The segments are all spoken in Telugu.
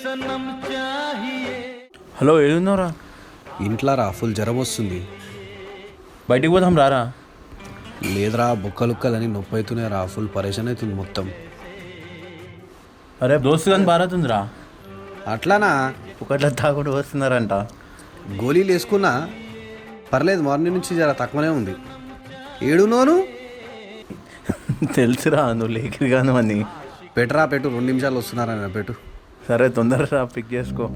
హలో ఏడున్నారా ఇంట్లో రా ఫుల్ జ్వరం వస్తుంది బయటికి పోదాం రారా లేదురా బొక్కలుక్కలని నొప్పి అవుతున్నాయి రా ఫుల్ పరేషాన్ అవుతుంది మొత్తం అరే దోస్తు కానీ బారతుందిరా అట్లానా ఒకట్లా తాగుడు వస్తున్నారంట గోళీలు వేసుకున్నా పర్లేదు మార్నింగ్ నుంచి జర తక్కువనే ఉంది ఏడునోను తెలుసురా నువ్వు లేకిరిగాను అని పెట్టురా పెట్టు రెండు నిమిషాలు వస్తున్నారని పెట్టు సరే తొందరగా పిక్ చేసుకో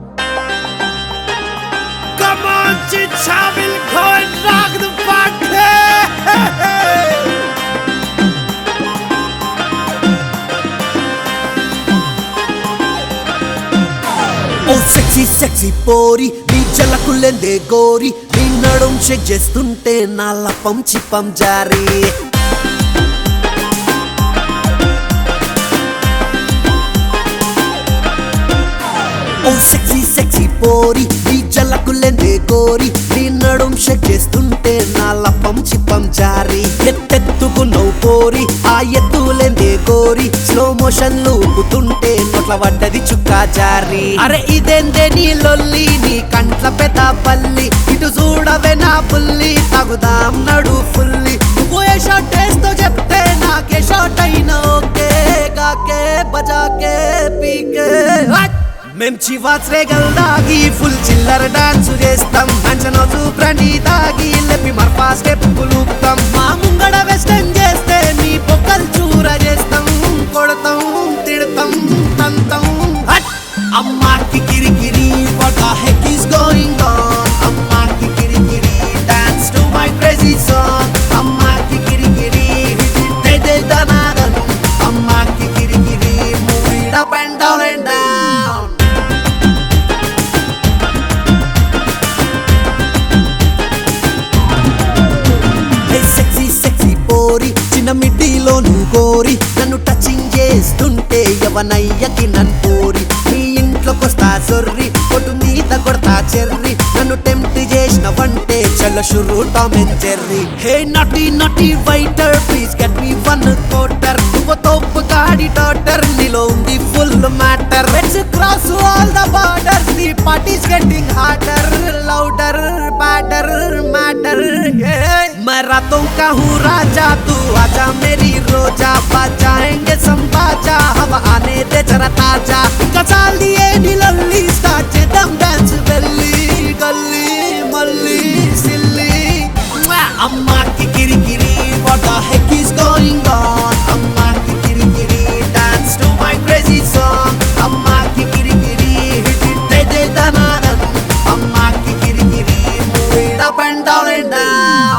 Come on, Chicha, we'll go and rock the party! ఓ సెక్సీ సెక్సీ పోరి నీ జలకులెందే గోరి నీ నడుం చెక్ చేస్తుంటే నా లపం చిప్పం జారీ ఓ సెక్సీ సెక్సీ పోరి నీ జలకులెందే గోరి నీ నడుం చెక్ చేస్తుంటే నా లపం చిప్పం జారీ ఎత్తెత్తుకున్నావు పోరి ఆ ఎత్తులెందే గోరి స్లో మోషన్ లూపుతుంటే నోట్ల పడ్డది చుక్క జారి అరే ఇదేందే నీ లొల్లి నీ కంట్ల పెద్ద పల్లి ఇటు చూడవే నా పుల్లి తగుదాం నడు ఫుల్లి నువ్వు ఏ షాట్ వేస్తో చెప్తే నాకే షాట్ అయినా ఓకే గాకే బజాకే పీకే హట్! మేం చివాత్రే గల్దాగి ఫుల్ చిల్లర డాన్స్ చేస్తాం అంచనోజు బ్రండి దాగి లెప్పి మర్పా స్టెప్ కులుపుతాం మా ముంగడ వెస్టర్న్ చేస్తే మీ పొక్కలు చూర చేస్తాం కొడతాం తిడతాం తంతం హట్! అమ్మాకి కిరికిరి what the heck is going on అమ్మాకి కిరికిరి dance to my crazy song అమ్మాకి కిరికిరి hit it దే దే దనాదం అమ్మాకి కిరికిరి move it up and down and down హే సెక్సీ సెక్సీ పోరి చిన్న మిడ్డీలో నువ్వు కోరి నన్ను టచింగ్ చేస్తుంటే ఎవనయ్యకి నన్ను పోరి నీ ఇంట్లోకొస్తా సొర్రి కొట్టు మీద కొడతా చెర్రి నన్ను టెంప్ట్ చేసిన వంటే చల్ల షురు టామ్ అండ్ జెర్రీ హే నటి నటి waiter please get me one quarter నువ్వు తోపు గాడి డాటర్ నీలో ఉంది full matter let's cross all the borders the parties getting harder louder better matter मैं रातों का हूँ राजा तू आजा मेरी रोजा बजाएंगे संबाजा हम आने दे जरा ताजा कचाल दिए नीलल्ली स्टार्ट చేద్దాం డాన్స్ వెళ్ళి గల్లీ మళ్ళీ సిల్లి అమ్మాకి కిరికిరి what the heck is going on అమ్మాకి కిరికిరి dance to my crazy song అమ్మాకి కిరికిరి hit it దే దే దనాదం అమ్మాకి కిరికిరి move it up and down and down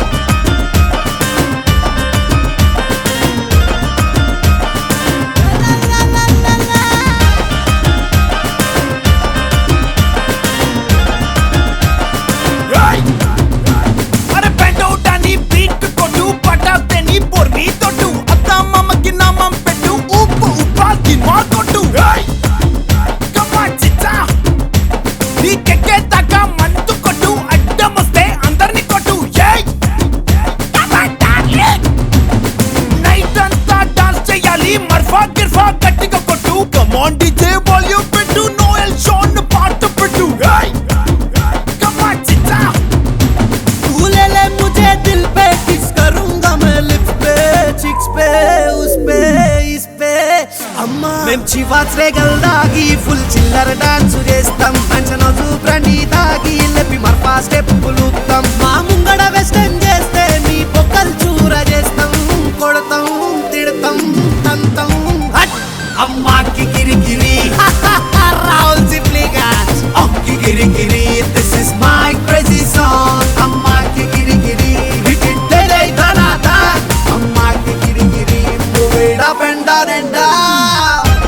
అరే బెండౌట్ అని బీట్ కొట్టు పటాతే నీ పొర్రి తొట్టు అత్త మామకి నామం పెట్టు ఉప్పు ఉప్పాకి మా కొట్టు కమ్మా చిచ్చా నీకెక్కే దాకా మంటు కొట్టు అడ్డం వస్తే అందరిని కొట్టు ఏయ్ కమ్మా డార్లింగ్ నైట్ అంతా డాన్స్ చేయాలి మర్ఫా గిర్ఫా గట్టిగా కొట్టు కమాన్ డీజే వాల్యూమ్ పెట్టు నోయల్ షాన్ పాట పెట్టు ఏయ్ కమ్మా చిచ్చా तू ले ले मुझे दिल पे किस करूंगा मैं लिप्स पे चिक्स पे उस पे इस पे అమ్మా మేం చివాత్రే గల్దాగి ఫుల్ చిల్లర డాన్స్ చేస్తాం అంచనోజు బ్రండి దాగి లెప్పి మర్పా స్టెప్ కులుపుతాం మా ముంగడ వెస్టర్న్ చేస్తే మీ పొక్కలు చూర చేస్తాం కొడతాం తిడతాం తంతం హట్! అమ్మాకి కిరికిరి రాహుల్ సిప్లిగాన్స్ అమ్మాకి కిరికిరి this is my crazy song అమ్మాకి కిరికిరి హిట్ ఇట్ దే దే దనాదా అమ్మాకి కిరికిరి move it up and down and down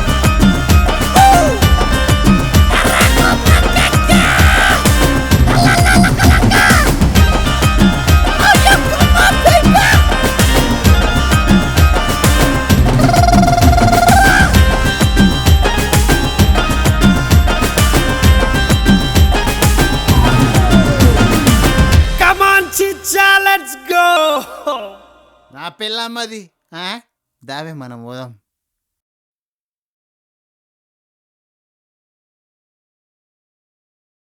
Come on, chicha, let's go. నా పిల్లమ్మది ఆ? దావే మనం పోదాం